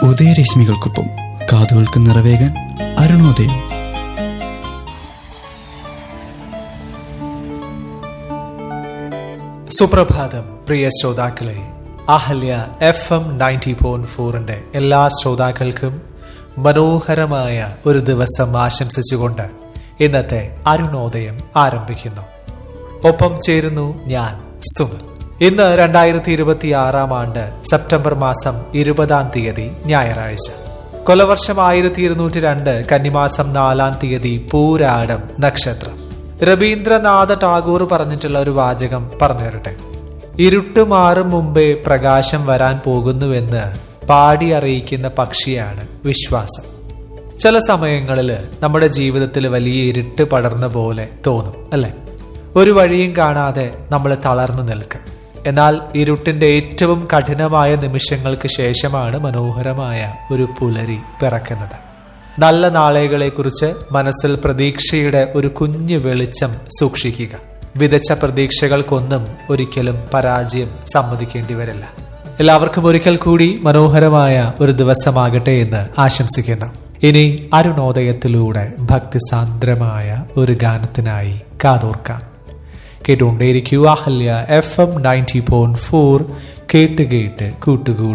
ഉദയരശ്മികൾക്കൊപ്പം കാതുകൾക്ക് നിറവേകാൻ അരുണോദയം സുപ്രഭാതം പ്രിയ ശ്രോതാക്കളെ അഹല്യ എഫ് എം നയൻറ്റി പോയിന്റ് ഫോറിന്റെ എല്ലാ ശ്രോതാക്കൾക്കും മനോഹരമായ ഒരു ദിവസം ആശംസിച്ചുകൊണ്ട് ഇന്നത്തെ അരുണോദയം ആരംഭിക്കുന്നു ഒപ്പം ചേരുന്നു ഞാൻ സുമൽ ഇന്ന് രണ്ടായിരത്തി ഇരുപത്തി ആറാം ആണ്ട് സെപ്റ്റംബർ മാസം ഇരുപതാം തീയതി ഞായറാഴ്ച കൊലവർഷം ആയിരത്തി ഇരുന്നൂറ്റി രണ്ട് കന്നിമാസം നാലാം തീയതി പൂരാടം നക്ഷത്രം രവീന്ദ്രനാഥ ടാഗോർ പറഞ്ഞിട്ടുള്ള ഒരു വാചകം പറഞ്ഞു തരട്ടെ ഇരുട്ട് മാറും മുമ്പേ പ്രകാശം വരാൻ പോകുന്നുവെന്ന് പാടി അറിയിക്കുന്ന പക്ഷിയാണ് വിശ്വാസം ചില സമയങ്ങളിൽ നമ്മുടെ ജീവിതത്തിൽ വലിയ ഇരുട്ട് പടർന്ന പോലെ തോന്നും അല്ലെ ഒരു വഴിയും കാണാതെ നമ്മൾ തളർന്നു നിൽക്കും എന്നാൽ ഇരുട്ടിന്റെ ഏറ്റവും കഠിനമായ നിമിഷങ്ങൾക്ക് ശേഷമാണ് മനോഹരമായ ഒരു പുലരി പിറക്കുന്നത് നല്ല നാളെകളെ കുറിച്ച് മനസ്സിൽ പ്രതീക്ഷയുടെ ഒരു കുഞ്ഞു വെളിച്ചം സൂക്ഷിക്കുക വിതച്ച പ്രതീക്ഷകൾക്കൊന്നും ഒരിക്കലും പരാജയം സമ്മതിക്കേണ്ടി വരില്ല എല്ലാവർക്കും ഒരിക്കൽ കൂടി മനോഹരമായ ഒരു ദിവസമാകട്ടെ എന്ന് ആശംസിക്കുന്നു ഇനി അരുണോദയത്തിലൂടെ ഭക്തിസാന്ദ്രമായ ഒരു ഗാനത്തിനായി കാതോർക്കാം കേട്ടുകൊണ്ടേയിരിക്കുക Ahalya FM ninety point four ഫോർ കേട്ട് കേട്ട് കൂട്ടുകൂട